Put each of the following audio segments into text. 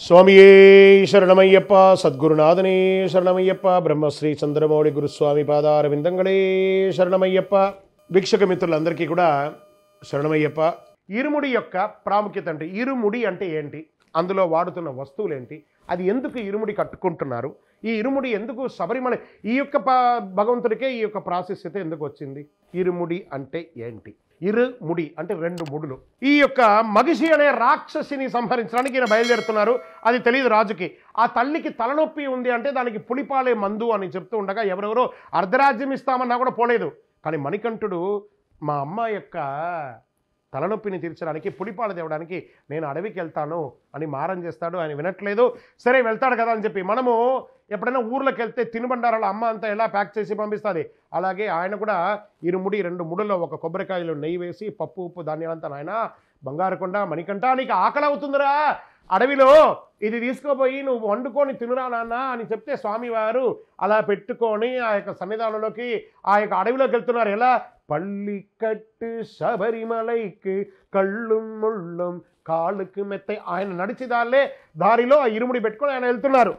స్వామియే శరణమయ్యప్ప సద్గురునాథనే శరణమయ్యప్ప బ్రహ్మశ్రీ చంద్రమౌళి గురుస్వామి పాదారవిందంగళే శరణమయ్యప్ప వీక్షక మిత్రులందరికీ కూడా శరణమయ్యప్ప ఇరుముడి యొక్క ప్రాముఖ్యత అంటే ఇరుముడి అంటే ఏంటి అందులో వాడుతున్న వస్తువులు ఏంటి అది ఎందుకు ఇరుముడి కట్టుకుంటున్నారు ఈ ఇరుముడి ఎందుకు శబరిమల ఈ యొక్క ప- భగవంతుడికే ఈ యొక్క ప్రాశస్యత ఎందుకు వచ్చింది ఇరుముడి అంటే ఏంటి ఇరుముడి అంటే రెండు ముడులు ఈ యొక్క మగిషి అనే రాక్షసిని సంహరించడానికి ఈయన బయలుదేరుతున్నారు అది తెలియదు రాజుకి ఆ తల్లికి తలనొప్పి ఉంది అంటే దానికి పులిపాలే మందు అని చెప్తూ ఉండగా ఎవరెవరో అర్ధరాజ్యం ఇస్తామన్నా కూడా పోలేదు కానీ మణికంఠుడు మా అమ్మ యొక్క తలనొప్పిని తీర్చడానికి పులిపాలు తేవడానికి నేను అడవికి వెళ్తాను అని మారం చేస్తాడు ఆయన వినట్లేదు సరే వెళ్తాడు కదా అని చెప్పి మనము ఎప్పుడైనా ఊర్లోకి వెళ్తే తినుబండారాలు అమ్మ అంతా ఎలా ప్యాక్ చేసి పంపిస్తుంది అలాగే ఆయన కూడా ఇరుముడి రెండు ముడులో ఒక కొబ్బరికాయలు నెయ్యి వేసి పప్పు ఉప్పు ధాన్యాలంతా నాయన బంగారుకొండ మణికంఠ నీకు ఆకలి అవుతుందిరా అడవిలో ఇది తీసుకోపోయి నువ్వు వండుకొని తినురా నాన్న అని చెప్తే స్వామివారు అలా పెట్టుకొని ఆ యొక్క సన్నిధానంలోకి ఆ యొక్క అడవిలోకి వెళ్తున్నారు ఎలా పள்ளிக்கட்டு శబరిమలైకి కళ్ళు ముళ్ళం కాళ్ళకు మెత్త ఆయన నడిచిదాలే దారిలో ఆ ఇరుముడి పెట్టుకొని ఆయన వెళ్తున్నారు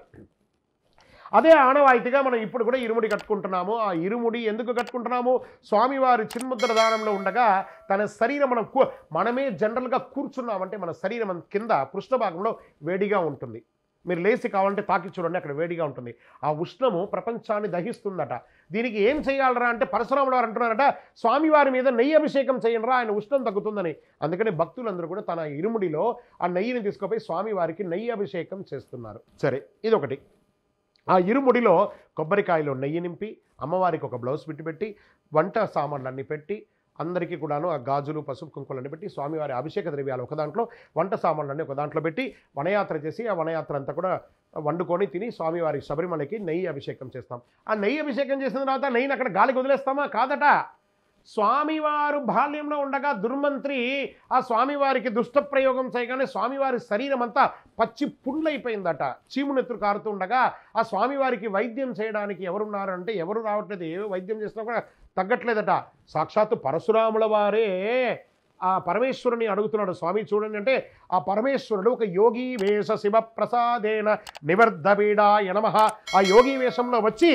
అదే ఆనవాయితీగా మనం ఇప్పుడు కూడా ఇరుముడి కట్టుకుంటున్నాము ఆ ఇరుముడి ఎందుకు కట్టుకుంటున్నాము స్వామివారి చిన్ముద్ర దానంలో ఉండగా తన శరీరం మనం కూ- మనమే జనరల్గా కూర్చున్నామంటే మన శరీరం అంత కింద పృష్ఠ భాగంలో వేడిగా ఉంటుంది మీరు లేచి కావాలంటే తాకి చూడండి అక్కడ వేడిగా ఉంటుంది ఆ ఉష్ణము ప్రపంచాన్ని దహిస్తుందట దీనికి ఏం చేయాలరా అంటే పరశురాములు వారు అంటున్నారట స్వామివారి మీద నెయ్యి అభిషేకం చేయండిరా ఆయన ఉష్ణం తగ్గుతుందని అందుకని భక్తులందరూ కూడా తన ఇరుముడిలో ఆ నెయ్యిని తీసుకుపోయి స్వామివారికి నెయ్యి అభిషేకం చేస్తున్నారు సరే ఇదొకటి ఆ ఇరుముడిలో కొబ్బరికాయలో నెయ్యి నింపి అమ్మవారికి ఒక బ్లౌజ్ పెట్టి పెట్టి వంట సామాన్లన్నీ పెట్టి అందరికీ కూడాను ఆ గాజులు పసుపు కుంకులన్నీ పెట్టి స్వామివారి అభిషేక ద్రవ్యాలు ఒక దాంట్లో వంట సామాన్లన్నీ ఒక దాంట్లో పెట్టి వనయాత్ర చేసి ఆ వనయాత్ర అంతా కూడా వండుకొని తిని స్వామివారి శబరిమలకి నెయ్యి అభిషేకం చేస్తాం ఆ నెయ్యి అభిషేకం చేసిన తర్వాత నెయ్యిని అక్కడ గాలికి వదిలేస్తామా కాదట స్వామివారు బాల్యంలో ఉండగా దుర్మంత్రి ఆ స్వామివారికి దుష్ట ప్రయోగం చేయగానే స్వామివారి శరీరం అంతా పచ్చి పుండ్లైపోయిందట చీమునెత్తురు కారుతూ ఉండగా ఆ స్వామివారికి వైద్యం చేయడానికి ఎవరున్నారు అంటే ఎవరు రావట్లేదు ఏ వైద్యం చేసినా కూడా తగ్గట్లేదట సాక్షాత్తు పరశురాముల వారే ఆ పరమేశ్వరుని అడుగుతున్నాడు స్వామి చూడండి అంటే ఆ పరమేశ్వరుడు ఒక యోగి వేష శివ ప్రసాదేన నివర్ధబీడాయ నమః ఆ యోగి వేషంలో వచ్చి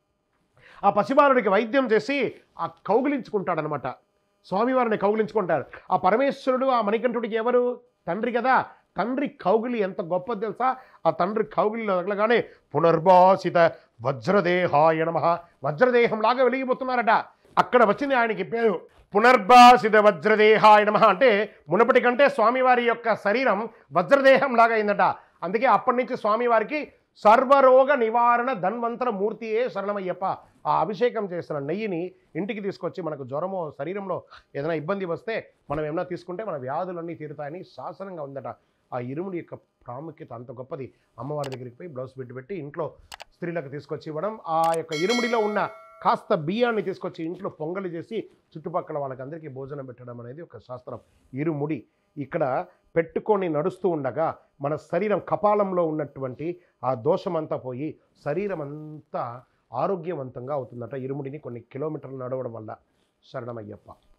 ఆ పసిబాలుడికి వైద్యం చేసి ఆ కౌగిలించుకుంటాడనమాట స్వామివారిని కౌగిలించుకుంటారు ఆ పరమేశ్వరుడు ఆ మణికంఠుడికి ఎవరు తండ్రి కదా తండ్రి కౌగిలి ఎంత గొప్పది తెలుసా ఆ తండ్రి కౌగిలిలో తగలగానే పునర్భాసిత వజ్రదేహాయ నమ వజ్రదేహంలాగా వెలిగిపోతున్నారట అక్కడ వచ్చింది ఆయనకి పేరు పునర్భాసిత వజ్రదేహాయ నమ అంటే మునపటి కంటే స్వామివారి యొక్క శరీరం వజ్రదేహం లాగా అయిందట అందుకే అప్పటి నుంచి స్వామివారికి సర్వరోగ నివారణ ధన్వంతర మూర్తియే శరణమయ్యప్ప ఆ అభిషేకం చేసిన నెయ్యిని ఇంటికి తీసుకొచ్చి మనకు జ్వరమో శరీరంలో ఏదైనా ఇబ్బంది వస్తే మనం ఏమైనా తీసుకుంటే మన వ్యాధులన్నీ తీరుతాయని శాసనంగా ఉందట ఆ ఇరుముడి యొక్క ప్రాముఖ్యత అంత గొప్పది అమ్మవారి దగ్గరికి పోయి బ్లౌజ్ పెట్టి పెట్టి ఇంట్లో స్త్రీలకు తీసుకొచ్చి ఇవ్వడం ఆ యొక్క ఇరుముడిలో ఉన్న కాస్త బియ్యాన్ని తీసుకొచ్చి ఇంట్లో పొంగలి చేసి చుట్టుపక్కల వాళ్ళకందరికీ భోజనం పెట్టడం అనేది ఒక శాస్త్రం ఇరుముడి ఇక్కడ పెట్టుకొని నడుస్తూ ఉండగా మన శరీరం కపాలంలో ఉన్నటువంటి ఆ దోషమంతా పోయి శరీరం అంతా ఆరోగ్యవంతంగా అవుతుందట ఇరుముడిని కొన్ని కిలోమీటర్లు నడవడం వల్ల శరణమయ్యప్ప